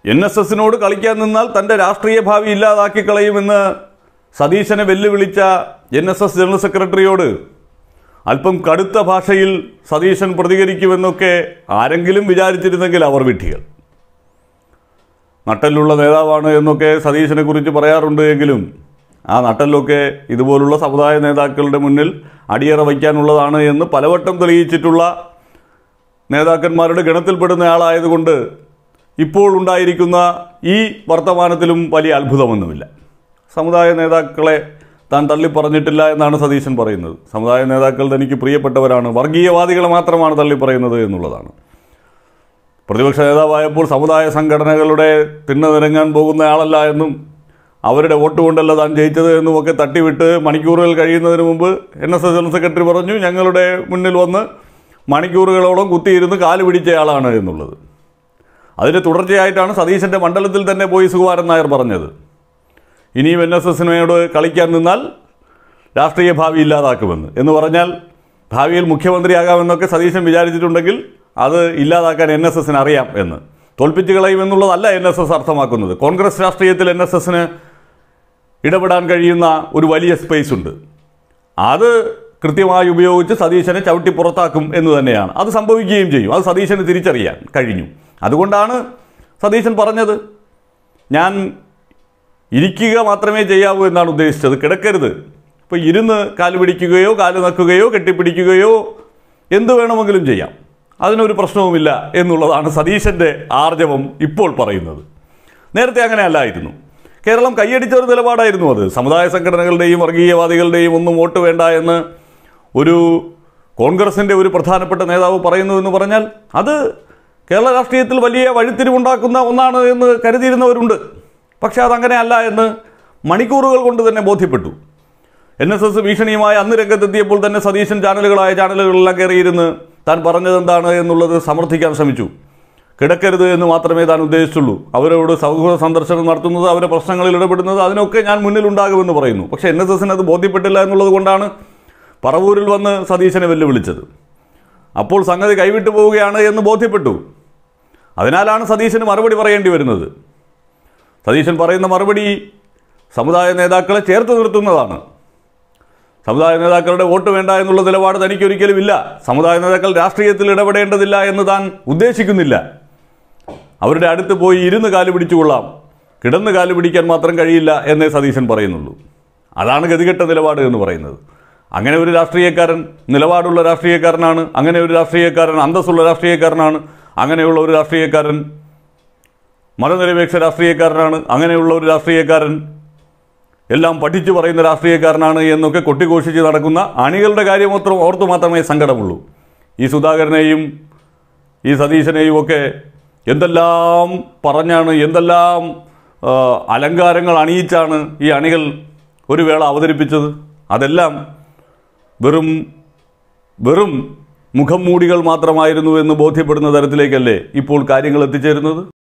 N S എസിനോട് കളിക്കാൻ നിന്നാൽ തൻ്റെ രാഷ്ട്രീയ ഭാവി ഇല്ലാതാക്കി കളയുമെന്ന് സതീശനെ വെല്ലുവിളിച്ച എൻ എസ് എസ് ജനറൽ സെക്രട്ടറിയോട് അല്പം കടുത്ത ഭാഷയിൽ സതീശൻ പ്രതികരിക്കുമെന്നൊക്കെ ആരെങ്കിലും വിചാരിച്ചിരുന്നെങ്കിൽ അവർ വിഡ്ഢികൾ നട്ടലുള്ള നേതാവാണ് എന്നൊക്കെ സതീശനെ കുറിച്ച് പറയാറുണ്ട് എങ്കിലും ആ നട്ടലൊക്കെ ഇതുപോലുള്ള സമുദായ നേതാക്കളുടെ മുന്നിൽ അടിയറ വയ്ക്കാനുള്ളതാണ് എന്ന് പലവട്ടം തെളിയിച്ചിട്ടുള്ള നേതാക്കന്മാരുടെ ഗണത്തിൽപ്പെടുന്ന ആളായതുകൊണ്ട് ഇപ്പോൾ ഉണ്ടായിരിക്കുന്ന ഈ വർത്തമാനത്തിലും വലിയ അത്ഭുതമൊന്നുമില്ല സമുദായ നേതാക്കളെ താൻ തള്ളിപ്പറഞ്ഞിട്ടില്ല എന്നാണ് സതീശൻ പറയുന്നത് സമുദായ നേതാക്കൾ തനിക്ക് പ്രിയപ്പെട്ടവരാണ് വർഗീയവാദികളെ മാത്രമാണ് തള്ളിപ്പറയുന്നത് എന്നുള്ളതാണ് പ്രതിപക്ഷ നേതാവായപ്പോൾ സമുദായ സംഘടനകളുടെ തിണ്ണ നിരങ്ങാൻ പോകുന്നയാളല്ല എന്നും അവരുടെ വോട്ട് കൊണ്ടല്ല താൻ ജയിച്ചത് എന്നുമൊക്കെ തട്ടിവിട്ട് മണിക്കൂറുകൾ കഴിയുന്നതിന് മുമ്പ് N S S general secretary പറഞ്ഞു ഞങ്ങളുടെ മുന്നിൽ വന്ന് മണിക്കൂറുകളോളം കുത്തിയിരുന്ന് കാല് പിടിച്ചയാളാണ് എന്നുള്ളത് അതിൻ്റെ തുടർച്ചയായിട്ടാണ് സതീശൻ്റെ മണ്ഡലത്തിൽ തന്നെ പോയി സുകുമാരൻ നായർ പറഞ്ഞത് ഇനിയും എൻ എസ് എസിനോട് കളിക്കാൻ നിന്നാൽ രാഷ്ട്രീയ ഭാവി ഇല്ലാതാക്കുമെന്ന് എന്ന് പറഞ്ഞാൽ ഭാവിയിൽ മുഖ്യമന്ത്രിയാകാമെന്നൊക്കെ സതീശൻ വിചാരിച്ചിട്ടുണ്ടെങ്കിൽ അത് ഇല്ലാതാക്കാൻ എൻ എസ് എസിന് അറിയാം എന്ന് തോൽപ്പിച്ച് കളയുമെന്നുള്ളതല്ല എൻ എസ് എസ് അർത്ഥമാക്കുന്നത് കോൺഗ്രസ് രാഷ്ട്രീയത്തിൽ എൻ എസ് എസിന് ഇടപെടാൻ കഴിയുന്ന ഒരു വലിയ സ്പേസ് ഉണ്ട് അത് കൃത്യമായി ഉപയോഗിച്ച് സതീശനെ ചവിട്ടി പുറത്താക്കും എന്ന് തന്നെയാണ് അത് സംഭവിക്കുകയും ചെയ്യും അത് സതീശന് തിരിച്ചറിയാൻ കഴിഞ്ഞു അതുകൊണ്ടാണ് സതീശൻ പറഞ്ഞത് ഞാൻ ഇരിക്കുക മാത്രമേ ചെയ്യാവൂ എന്നാണ് ഉദ്ദേശിച്ചത് കിടക്കരുത് ഇപ്പോൾ ഇരുന്ന് കാല് പിടിക്കുകയോ കാല് നക്കുകയോ കെട്ടിപ്പിടിക്കുകയോ എന്ത് വേണമെങ്കിലും ചെയ്യാം അതിനൊരു പ്രശ്നവുമില്ല എന്നുള്ളതാണ് സതീശൻ്റെ ആർജവം ഇപ്പോൾ പറയുന്നത് നേരത്തെ അങ്ങനെ അല്ലായിരുന്നു കേരളം കൈയടിച്ച ഒരു നിലപാടായിരുന്നു അത് സമുദായ സംഘടനകളുടെയും വർഗീയവാദികളുടെയും ഒന്നും വോട്ട് വേണ്ട എന്ന് ഒരു കോൺഗ്രസിൻ്റെ ഒരു പ്രധാനപ്പെട്ട നേതാവ് പറയുന്നു എന്ന് പറഞ്ഞാൽ അത് കേരള രാഷ്ട്രീയത്തിൽ വലിയ വഴിത്തിരിവുണ്ടാക്കുന്ന ഒന്നാണ് എന്ന് കരുതിയിരുന്നവരുണ്ട് പക്ഷേ അതങ്ങനെ അല്ല എന്ന് മണിക്കൂറുകൾ കൊണ്ട് തന്നെ ബോധ്യപ്പെട്ടു എൻ എസ് എസ് ഭീഷണിയുമായി അന്ന് രംഗത്തെത്തിയപ്പോൾ തന്നെ സതീശൻ ചാനലുകളായ ചാനലുകളിലെല്ലാം കയറിയിരുന്ന് താൻ പറഞ്ഞത് എന്താണ് എന്നുള്ളത് സമർത്ഥിക്കാൻ ശ്രമിച്ചു കിടക്കരുത് എന്ന് മാത്രമേ താൻ ഉദ്ദേശിച്ചുള്ളൂ അവരോട് സൗഹൃദ സന്ദർശനം നടത്തുന്നത് അവരുടെ പ്രശ്നങ്ങളിൽ ഇടപെടുന്നത് അതിനൊക്കെ ഞാൻ മുന്നിലുണ്ടാകുമെന്ന് പറയുന്നു പക്ഷേ എൻ എസ് എസിന് അത് ബോധ്യപ്പെട്ടില്ല എന്നുള്ളത് കൊണ്ടാണ് പറവൂരിൽ വന്ന് സതീശനെ വെല്ലുവിളിച്ചത് അപ്പോൾ സംഗതി കൈവിട്ടു പോവുകയാണ് എന്ന് ബോധ്യപ്പെട്ടു അതിനാലാണ് സതീശന് മറുപടി പറയേണ്ടി വരുന്നത് സതീശൻ പറയുന്ന മറുപടി സമുദായ നേതാക്കളെ ചേർത്ത് നിർത്തുന്നതാണ് സമുദായ നേതാക്കളുടെ വോട്ട് വേണ്ട എന്നുള്ള നിലപാട് തനിക്കൊരിക്കലും ഇല്ല സമുദായ നേതാക്കൾ രാഷ്ട്രീയത്തിൽ ഇടപെടേണ്ടതില്ല എന്ന് താൻ ഉദ്ദേശിക്കുന്നില്ല അവരുടെ അടുത്ത് പോയി ഇരുന്ന് കാല് പിടിച്ചുകൊള്ളാം കിടന്ന് കാല് പിടിക്കാൻ മാത്രം കഴിയില്ല എന്നേ സതീശൻ പറയുന്നുള്ളൂ അതാണ് ഗതികെട്ട നിലപാട് എന്ന് പറയുന്നത് അങ്ങനെ ഒരു രാഷ്ട്രീയക്കാരൻ നിലപാടുള്ള രാഷ്ട്രീയക്കാരനാണ് അങ്ങനെ ഒരു രാഷ്ട്രീയക്കാരൻ അന്തസ്സുള്ള രാഷ്ട്രീയക്കാരനാണ് അങ്ങനെയുള്ള ഒരു രാഷ്ട്രീയക്കാരൻ മതനിരപേക്ഷ രാഷ്ട്രീയക്കാരനാണ് അങ്ങനെയുള്ള ഒരു രാഷ്ട്രീയക്കാരൻ എല്ലാം പഠിച്ചു പറയുന്ന രാഷ്ട്രീയക്കാരനാണ് എന്നൊക്കെ കൊട്ടിഘോഷിച്ച് നടക്കുന്ന അണികളുടെ കാര്യം മാത്രം ഓർത്തു മാത്രമേ സങ്കടമുള്ളൂ ഈ സുധാകരനെയും ഈ സതീശനെയും ഒക്കെ എന്തെല്ലാം പറഞ്ഞാണ് എന്തെല്ലാം ആ, അലങ്കാരങ്ങൾ അണിയിച്ചാണ് ഈ അണികൾ ഒരു വേള അവതരിപ്പിച്ചത് അതെല്ലാം വെറും വെറും മുഖം മൂടികൾ മാത്രമായിരുന്നു എന്ന് ബോധ്യപ്പെടുന്ന തരത്തിലേക്കല്ലേ ഇപ്പോൾ കാര്യങ്ങൾ എത്തിച്ചേരുന്നത്